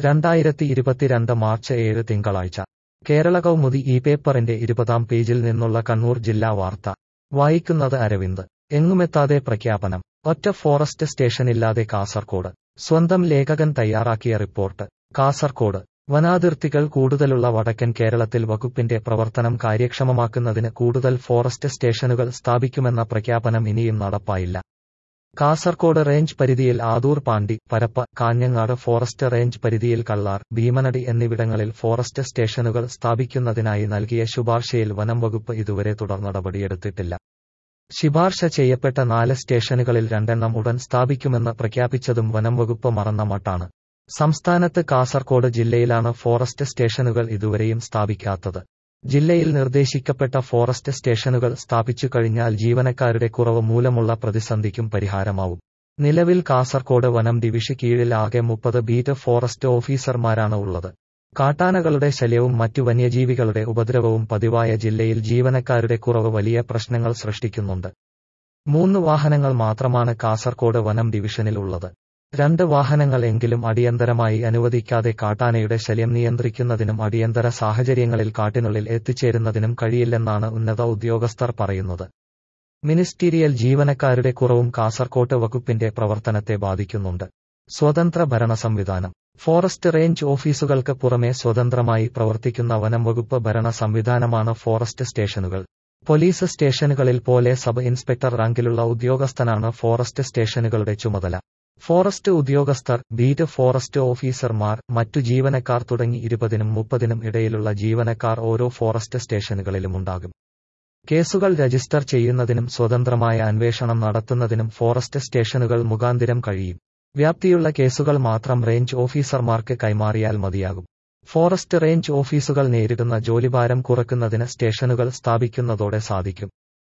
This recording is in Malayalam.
രണ്ടായിരത്തി ഇരുപത്തിരണ്ട് മാർച്ച് ഏഴ് തിങ്കളാഴ്ച കേരള കൗമുദി ഈ പേപ്പറിന്റെ ഇരുപതാം പേജിൽ നിന്നുള്ള കണ്ണൂർ ജില്ലാ വാർത്ത വായിക്കുന്നത് അരവിന്ദ് എങ്ങുമെത്താതെ പ്രഖ്യാപനം ഒറ്റ ഫോറസ്റ്റ് സ്റ്റേഷനില്ലാതെ കാസർകോട് സ്വന്തം ലേഖകൻ തയ്യാറാക്കിയ റിപ്പോർട്ട് കാസർകോട് വനാതിർത്തികൾ കൂടുതലുള്ള വടക്കൻ കേരളത്തിൽ വകുപ്പിന്റെ പ്രവർത്തനം കാര്യക്ഷമമാക്കുന്നതിന് കൂടുതൽ ഫോറസ്റ്റ് സ്റ്റേഷനുകൾ സ്ഥാപിക്കുമെന്ന പ്രഖ്യാപനം ഇനിയും നടപ്പായില്ല കാസർകോട് റേഞ്ച് പരിധിയിൽ ആദൂർ പാണ്ടി പരപ്പ കാഞ്ഞങ്ങാട് ഫോറസ്റ്റ് റേഞ്ച് പരിധിയിൽ കള്ളാർ ഭീമനടി എന്നിവിടങ്ങളിൽ ഫോറസ്റ്റ് സ്റ്റേഷനുകൾ സ്ഥാപിക്കുന്നതിനായി നൽകിയ ശുപാർശയിൽ വനം വകുപ്പ് ഇതുവരെ തുടർ നടപടിയെടുത്തിട്ടില്ല ശിപാർശ ചെയ്യപ്പെട്ട നാല് സ്റ്റേഷനുകളിൽ രണ്ടെണ്ണം ഉടൻ സ്ഥാപിക്കുമെന്ന് പ്രഖ്യാപിച്ചതും വനം വകുപ്പ് മറന്ന മട്ടാണ് സംസ്ഥാനത്ത് കാസർകോട് ജില്ലയിലാണ് ഫോറസ്റ്റ് സ്റ്റേഷനുകൾ ഇതുവരെയും സ്ഥാപിക്കാത്തത് ജില്ലയിൽ നിർദ്ദേശിക്കപ്പെട്ട ഫോറസ്റ്റ് സ്റ്റേഷനുകൾ സ്ഥാപിച്ചു കഴിഞ്ഞാൽ ജീവനക്കാരുടെ കുറവ് മൂലമുള്ള പ്രതിസന്ധിക്കും പരിഹാരമാവും നിലവിൽ കാസർകോട് വനം ഡിവിഷന് കീഴിൽ ആകെ മുപ്പത് ബീറ്റ് ഫോറസ്റ്റ് ഓഫീസർമാരാണ് ഉള്ളത് കാട്ടാനകളുടെ ശല്യവും മറ്റു വന്യജീവികളുടെ ഉപദ്രവവും പതിവായ ജില്ലയിൽ ജീവനക്കാരുടെ കുറവ് വലിയ പ്രശ്നങ്ങൾ സൃഷ്ടിക്കുന്നുണ്ട് മൂന്ന് വാഹനങ്ങൾ മാത്രമാണ് കാസർകോട് വനം ഡിവിഷനിൽ ഉള്ളത് രണ്ട് വാഹനങ്ങൾ എങ്കിലും അടിയന്തരമായി അനുവദിക്കാതെ കാട്ടാനയുടെ ശല്യം നിയന്ത്രിക്കുന്നതിനും അടിയന്തര സാഹചര്യങ്ങളിൽ കാട്ടിനുള്ളിൽ എത്തിച്ചേരുന്നതിനും കഴിയില്ലെന്നാണ് ഉന്നത ഉദ്യോഗസ്ഥർ പറയുന്നത് മിനിസ്റ്റീരിയൽ ജീവനക്കാരുടെ കുറവും കാസർകോട്ട് വകുപ്പിന്റെ പ്രവർത്തനത്തെ ബാധിക്കുന്നുണ്ട് സ്വതന്ത്ര ഭരണ സംവിധാനം ഫോറസ്റ്റ് റേഞ്ച് ഓഫീസുകൾക്ക് പുറമെ സ്വതന്ത്രമായി പ്രവർത്തിക്കുന്ന വനം വകുപ്പ് ഭരണ സംവിധാനമാണ് ഫോറസ്റ്റ് സ്റ്റേഷനുകൾ പോലീസ് സ്റ്റേഷനുകളിൽ പോലെ സബ് ഇൻസ്പെക്ടർ റാങ്കിലുള്ള ഉദ്യോഗസ്ഥനാണ് ഫോറസ്റ്റ് സ്റ്റേഷനുകളുടെ ചുമതല ഫോറസ്റ്റ് ഉദ്യോഗസ്ഥർ ബീറ്റ് ഫോറസ്റ്റ് ഓഫീസർമാർ മറ്റു ജീവനക്കാർ തുടങ്ങി ഇരുപതിനും മുപ്പതിനും ഇടയിലുള്ള ജീവനക്കാർ ഓരോ ഫോറസ്റ്റ് സ്റ്റേഷനുകളിലുമുണ്ടാകും കേസുകൾ രജിസ്റ്റർ ചെയ്യുന്നതിനും സ്വതന്ത്രമായ അന്വേഷണം നടത്തുന്നതിനും ഫോറസ്റ്റ് സ്റ്റേഷനുകൾ മുഖാന്തിരം കഴിയും വ്യാപ്തിയുള്ള കേസുകൾ മാത്രം റേഞ്ച് ഓഫീസർമാർക്ക് കൈമാറിയാൽ മതിയാകും ഫോറസ്റ്റ് റേഞ്ച് ഓഫീസുകൾ നേരിടുന്ന ജോലിഭാരം കുറയ്ക്കുന്നതിന് സ്റ്റേഷനുകൾ സ്ഥാപിക്കുന്നതോടെ സാധിക്കും